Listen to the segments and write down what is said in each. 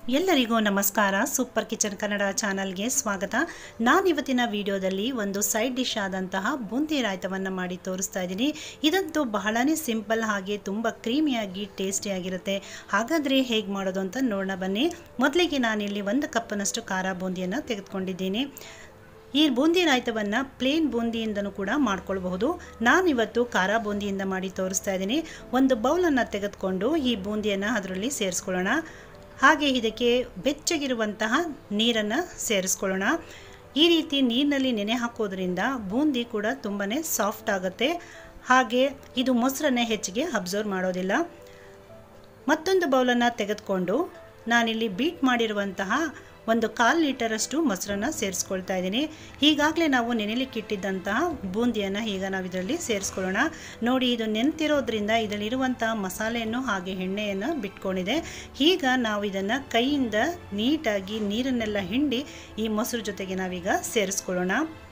ಎಲ್ಲರಿಗೂ ನಮಸ್ಕಾರ super kitchen Kannada ಚಾನಲ್ಗೆ ಸ್ವಾಗತ ನಾನಿವತ್ತಿನ ವಿಡಿಯೋದಲ್ಲಿ ಒಂದು ಸೈಡ್ ಡಿಶ್ ಆದಂತಹ ಬೂಂದಿ ರಾಯ್ತವನ್ನು ಮಾಡಿ ತೋರಿಸ್ತಾ ಇದ್ದೀನಿ ಇದಂತೂ ಬಹಳನೇ ಸಿಂಪಲ್ ಹಾಗೆ ತುಂಬ ಕ್ರೀಮಿಯಾಗಿ ಟೇಸ್ಟಿಯಾಗಿರುತ್ತೆ ಹಾಗಾದರೆ ಹೇಗೆ ಮಾಡೋದು ಅಂತ ನೋಡೋಣ ಬನ್ನಿ ಮೊದಲಿಗೆ ನಾನಿಲ್ಲಿ ಒಂದು ಕಪ್ಪನಷ್ಟು ಖಾರ ಬೂಂದಿಯನ್ನು ತೆಗೆದುಕೊಂಡಿದ್ದೀನಿ ಈ ಬೂಂದಿ ರಾಯ್ತವನ್ನು ಪ್ಲೇನ್ ಬೂಂದಿಯಿಂದನೂ ಕೂಡ ಮಾಡ್ಕೊಳ್ಬಹುದು ನಾನಿವತ್ತು ಖಾರ ಬೂಂದಿಯಿಂದ ಮಾಡಿ ತೋರಿಸ್ತಾ ಇದ್ದೀನಿ ಒಂದು ಬೌಲನ್ನು ತೆಗೆದುಕೊಂಡು ಈ ಬೂಂದಿಯನ್ನು ಅದರಲ್ಲಿ ಸೇರಿಸ್ಕೊಳ್ಳೋಣ ಹಾಗೆ ಇದಕ್ಕೆ ಬೆಚ್ಚಗಿರುವಂತಹ ನೀರನ್ನು ಸೇರಿಸ್ಕೊಳ್ಳೋಣ ಈ ರೀತಿ ನೀರಿನಲ್ಲಿ ನೆನೆ ಹಾಕೋದ್ರಿಂದ ಬೂಂದಿ ಕೂಡ ತುಂಬಾ ಸಾಫ್ಟ್ ಆಗುತ್ತೆ ಹಾಗೆ ಇದು ಮೊಸರನ್ನೇ ಹೆಚ್ಚಿಗೆ ಅಬ್ಸರ್ವ್ ಮಾಡೋದಿಲ್ಲ ಮತ್ತೊಂದು ಬೌಲನ್ನು ತೆಗೆದುಕೊಂಡು ನಾನಿಲ್ಲಿ ಬೀಟ್ ಮಾಡಿರುವಂತಹ ಒಂದು ಕಾಲು ಲೀಟರಷ್ಟು ಮೊಸರನ್ನು ಸೇರಿಸ್ಕೊಳ್ತಾ ಇದ್ದೀನಿ ಈಗಾಗಲೇ ನಾವು ನೆನೆಲಿಕ್ಕಿಟ್ಟಿದ್ದಂತಹ ಬೂಂದಿಯನ್ನು ಈಗ ನಾವು ಇದರಲ್ಲಿ ಸೇರಿಸ್ಕೊಳ್ಳೋಣ ನೋಡಿ ಇದು ನೆನೆತಿರೋದ್ರಿಂದ ಇದರಲ್ಲಿರುವಂತಹ ಮಸಾಲೆಯನ್ನು ಹಾಗೆ ಎಣ್ಣೆಯನ್ನು ಬಿಟ್ಕೊಂಡಿದೆ ಈಗ ನಾವು ಇದನ್ನು ಕೈಯಿಂದ ನೀಟಾಗಿ ನೀರನ್ನೆಲ್ಲ ಹಿಂಡಿ ಈ ಮೊಸರು ಜೊತೆಗೆ ನಾವೀಗ ಸೇರಿಸ್ಕೊಳ್ಳೋಣ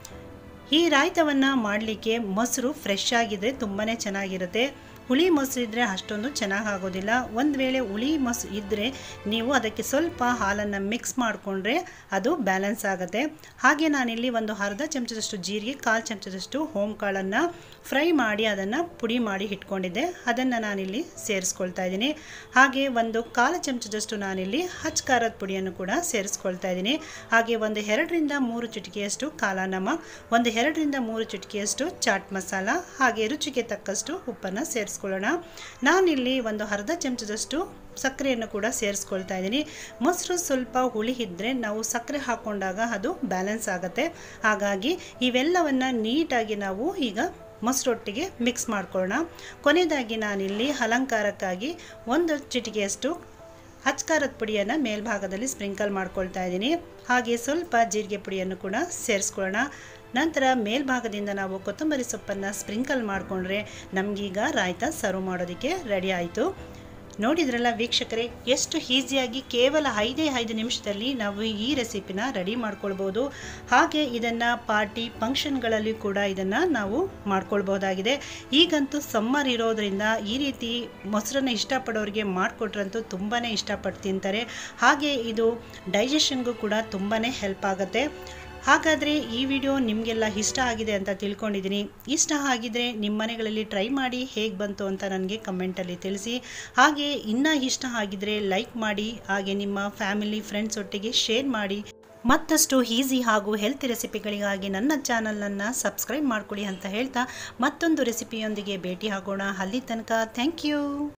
ಈ ರಾಯ್ತವನ್ನು ಮಾಡಲಿಕ್ಕೆ ಮೊಸರು ಫ್ರೆಶ್ ಆಗಿದ್ರೆ ತುಂಬಾ ಚೆನ್ನಾಗಿರುತ್ತೆ ಹುಳಿ ಮೊಸರು ಇದ್ದರೆ ಅಷ್ಟೊಂದು ಚೆನ್ನಾಗಿ ಆಗೋದಿಲ್ಲ ಒಂದು ವೇಳೆ ಹುಳಿ ಮೊಸರು ಇದ್ದರೆ ನೀವು ಅದಕ್ಕೆ ಸ್ವಲ್ಪ ಹಾಲನ್ನು ಮಿಕ್ಸ್ ಮಾಡಿಕೊಂಡ್ರೆ ಅದು ಬ್ಯಾಲೆನ್ಸ್ ಆಗುತ್ತೆ ಹಾಗೆ ನಾನಿಲ್ಲಿ ಒಂದು ಅರ್ಧ ಚಮಚದಷ್ಟು ಜೀರಿಗೆ ಕಾಲು ಚಮಚದಷ್ಟು ಹೋಮ್ ಕಾಳನ್ನು ಫ್ರೈ ಮಾಡಿ ಅದನ್ನು ಪುಡಿ ಮಾಡಿ ಇಟ್ಕೊಂಡಿದ್ದೆ ಅದನ್ನು ನಾನಿಲ್ಲಿ ಸೇರಿಸ್ಕೊಳ್ತಾ ಇದ್ದೀನಿ ಹಾಗೆ ಒಂದು ಕಾಲು ಚಮಚದಷ್ಟು ನಾನಿಲ್ಲಿ ಹಚ್ ಖಾರದ ಪುಡಿಯನ್ನು ಕೂಡ ಸೇರಿಸ್ಕೊಳ್ತಾ ಇದ್ದೀನಿ ಹಾಗೆ ಒಂದು ಎರಡರಿಂದ ಮೂರು ಚಿಟಿಕೆಯಷ್ಟು ಕಾಲ ನಮಕ್ ಒಂದು ಎರಡರಿಂದ ಮೂರು ಚಿಟಿಕೆಯಷ್ಟು ಚಾಟ್ ಮಸಾಲ ಹಾಗೆ ರುಚಿಗೆ ತಕ್ಕಷ್ಟು ಉಪ್ಪನ್ನು ಸೇರಿಸ್ಕೊಳ್ಳೋಣ ನಾನಿಲ್ಲಿ ಒಂದು ಅರ್ಧ ಚಮಚದಷ್ಟು ಸಕ್ಕರೆಯನ್ನು ಕೂಡ ಸೇರಿಸ್ಕೊಳ್ತಾ ಇದ್ದೀನಿ ಮೊಸರು ಸ್ವಲ್ಪ ಹುಳಿ ಇದ್ದರೆ ನಾವು ಸಕ್ಕರೆ ಹಾಕ್ಕೊಂಡಾಗ ಅದು ಬ್ಯಾಲೆನ್ಸ್ ಆಗುತ್ತೆ ಹಾಗಾಗಿ ಇವೆಲ್ಲವನ್ನು ನೀಟಾಗಿ ನಾವು ಈಗ ಮೊಸರೊಟ್ಟಿಗೆ ಮಿಕ್ಸ್ ಮಾಡ್ಕೊಳ್ಳೋಣ ಕೊನೆಯದಾಗಿ ನಾನಿಲ್ಲಿ ಅಲಂಕಾರಕ್ಕಾಗಿ ಒಂದು ಚಿಟಿಕೆಯಷ್ಟು ಹಚ್ಕಾರದ ಪುಡಿಯನ್ನು ಮೇಲ್ಭಾಗದಲ್ಲಿ ಸ್ಪ್ರಿಂಕಲ್ ಮಾಡ್ಕೊಳ್ತಾ ಇದ್ದೀನಿ ಹಾಗೆ ಸ್ವಲ್ಪ ಜೀರಿಗೆ ಪುಡಿಯನ್ನು ಕೂಡ ಸೇರಿಸ್ಕೊಳ್ಳೋಣ ನಂತರ ಮೇಲ್ಭಾಗದಿಂದ ನಾವು ಕೊತ್ತಂಬರಿ ಸೊಪ್ಪನ್ನು ಸ್ಪ್ರಿಂಕಲ್ ಮಾಡಿಕೊಂಡ್ರೆ ನಮಗೀಗ ರಾಯ್ತ ಸರ್ವ್ ಮಾಡೋದಕ್ಕೆ ರೆಡಿ ಆಯಿತು ನೋಡಿದ್ರಲ್ಲ ವೀಕ್ಷಕರೇ ಎಷ್ಟು ಈಸಿಯಾಗಿ ಕೇವಲ ಐದೇ ಐದು ನಿಮಿಷದಲ್ಲಿ ನಾವು ಈ ರೆಸಿಪಿನ ರೆಡಿ ಮಾಡ್ಕೊಳ್ಬೋದು ಹಾಗೆ ಇದನ್ನು ಪಾರ್ಟಿ ಫಂಕ್ಷನ್ಗಳಲ್ಲಿ ಕೂಡ ಇದನ್ನು ನಾವು ಮಾಡ್ಕೊಳ್ಬೋದಾಗಿದೆ ಈಗಂತೂ ಸಮ್ಮರ್ ಇರೋದ್ರಿಂದ ಈ ರೀತಿ ಮೊಸರನ್ನು ಇಷ್ಟಪಡೋರಿಗೆ ಮಾಡಿಕೊಟ್ರಂತೂ ತುಂಬಾ ಇಷ್ಟಪಟ್ಟು ತಿಂತಾರೆ ಹಾಗೆ ಇದು ಡೈಜೆಷನ್ಗೂ ಕೂಡ ತುಂಬಾ ಹೆಲ್ಪ್ ಆಗುತ್ತೆ ಹಾಗಾದರೆ ಈ ವಿಡಿಯೋ ನಿಮಗೆಲ್ಲ ಇಷ್ಟ ಆಗಿದೆ ಅಂತ ತಿಳ್ಕೊಂಡಿದ್ದೀನಿ ಇಷ್ಟ ಆಗಿದರೆ ನಿಮ್ಮ ಮನೆಗಳಲ್ಲಿ ಟ್ರೈ ಮಾಡಿ ಹೇಗೆ ಬಂತು ಅಂತ ನನಗೆ ಕಮೆಂಟಲ್ಲಿ ತಿಳಿಸಿ ಹಾಗೆ ಇನ್ನೂ ಇಷ್ಟ ಆಗಿದರೆ ಲೈಕ್ ಮಾಡಿ ಹಾಗೆ ನಿಮ್ಮ ಫ್ಯಾಮಿಲಿ ಫ್ರೆಂಡ್ಸ್ ಒಟ್ಟಿಗೆ ಶೇರ್ ಮಾಡಿ ಮತ್ತಷ್ಟು ಈಸಿ ಹಾಗೂ ಹೆಲ್ತಿ ರೆಸಿಪಿಗಳಿಗಾಗಿ ನನ್ನ ಚಾನಲನ್ನು ಸಬ್ಸ್ಕ್ರೈಬ್ ಮಾಡ್ಕೊಳ್ಳಿ ಅಂತ ಹೇಳ್ತಾ ಮತ್ತೊಂದು ರೆಸಿಪಿಯೊಂದಿಗೆ ಭೇಟಿ ಆಗೋಣ ಅಲ್ಲಿ ತನಕ ಥ್ಯಾಂಕ್ ಯು